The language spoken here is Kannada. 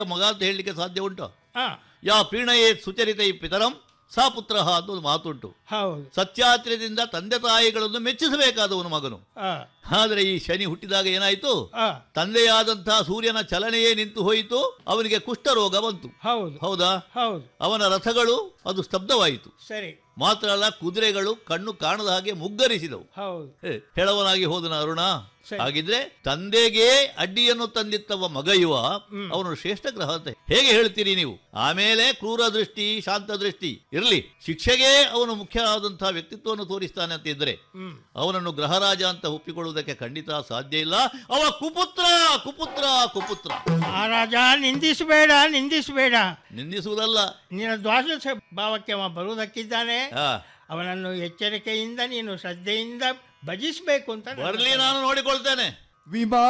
ಮಗ ಅಂತ ಹೇಳಲಿಕ್ಕೆ ಸಾಧ್ಯ ಉಂಟು ಹಾ ಯಾ ಪ್ರೀಣಯೇ ಸುಚರಿತೈ ಪಿತರಂ ಸಾ ಪುತ್ರ ಅಂತ ಒಂದು ಮಾತುಂಟು ಹೌದು ಸತ್ಯಾತ್ರ್ಯದಿಂದ ತಂದೆ ತಾಯಿಗಳನ್ನು ಮೆಚ್ಚಿಸಬೇಕಾದವನು ಮಗನು ಹಾ ಆದರೆ ಈ ಶನಿ ಹುಟ್ಟಿದಾಗ ಏನಾಯಿತು ಹಾ ತಂದೆಯಾದಂತಹ ಸೂರ್ಯನ ಚಲನೆಯೇ ನಿಂತು ಹೋಯಿತು ಅವನಿಗೆ ಕುಷ್ಠರೋಗ ಬಂತು ಹೌದು ಹೌದಾ ಹೌದು ಅವನ ರಥಗಳು ಅದು ಸ್ತಬ್ಧವಾಯಿತು ಸರಿ ಮಾತ್ರ ಅಲ್ಲ ಕುದುರೆಗಳು ಕಣ್ಣು ಕಾಣದ ಹಾಗೆ ಮುಗ್ಗರಿಸಿದವು ಹೌದು ಹೇ, ಹೆಳವನಾಗಿ ಹೋದನ ಅರುಣ ಸರಿ. ಹಾಗಿದ್ರೆ ತಂದೆಗೆ ಅಡ್ಡಿಯನ್ನು ತಂದಿತ್ತವ ಮಗ ಇವ ಅವನು ಶ್ರೇಷ್ಠ ಗ್ರಹ ಅಂತ ಹೇಗೆ ಹೇಳ್ತೀರಿ ನೀವು ಆಮೇಲೆ ಕ್ರೂರ ದೃಷ್ಟಿ ಶಾಂತ ದೃಷ್ಟಿ ಇರಲಿ ಶಿಕ್ಷೆಗೆ ಅವನು ಮುಖ್ಯ ಆದಂತಹ ವ್ಯಕ್ತಿತ್ವವನ್ನು ತೋರಿಸ್ತಾನೆ ಅಂತ ಇದ್ರೆ ಹ್ಮ್ ಅವನನ್ನು ಗ್ರಹರಾಜ ಅಂತ ಒಪ್ಪಿಕೊಳ್ಳುವುದಕ್ಕೆ ಖಂಡಿತ ಸಾಧ್ಯ ಇಲ್ಲ ಅವ ಕುಪುತ್ರ ಕುಪುತ್ರ ಕುಪುತ್ರ ಆ ರಾಜ ನಿಂದಿಸಬೇಡ ನಿಂದಿಸಬೇಡ ನಿಂದಿಸುವುದಲ್ಲ ನಿನ್ನ ದ್ವಾದಶ ಭಾವಕ್ಕೆ ಅವ ಬರುವುದಕ್ಕಿದ್ದಾನೆ ಆ, ಅವನನ್ನು ಎಚ್ಚರಿಕೆಯಿಂದ ನೀನು ಶ್ರದ್ಧೆಯಿಂದ ಭಜಿಸಬೇಕು ಅಂತ ನನ್ನ ಬರ್ಲಿ ನಾನು ನೋಡಿಕೊಳ್ತೇನೆ ವಿಮಾ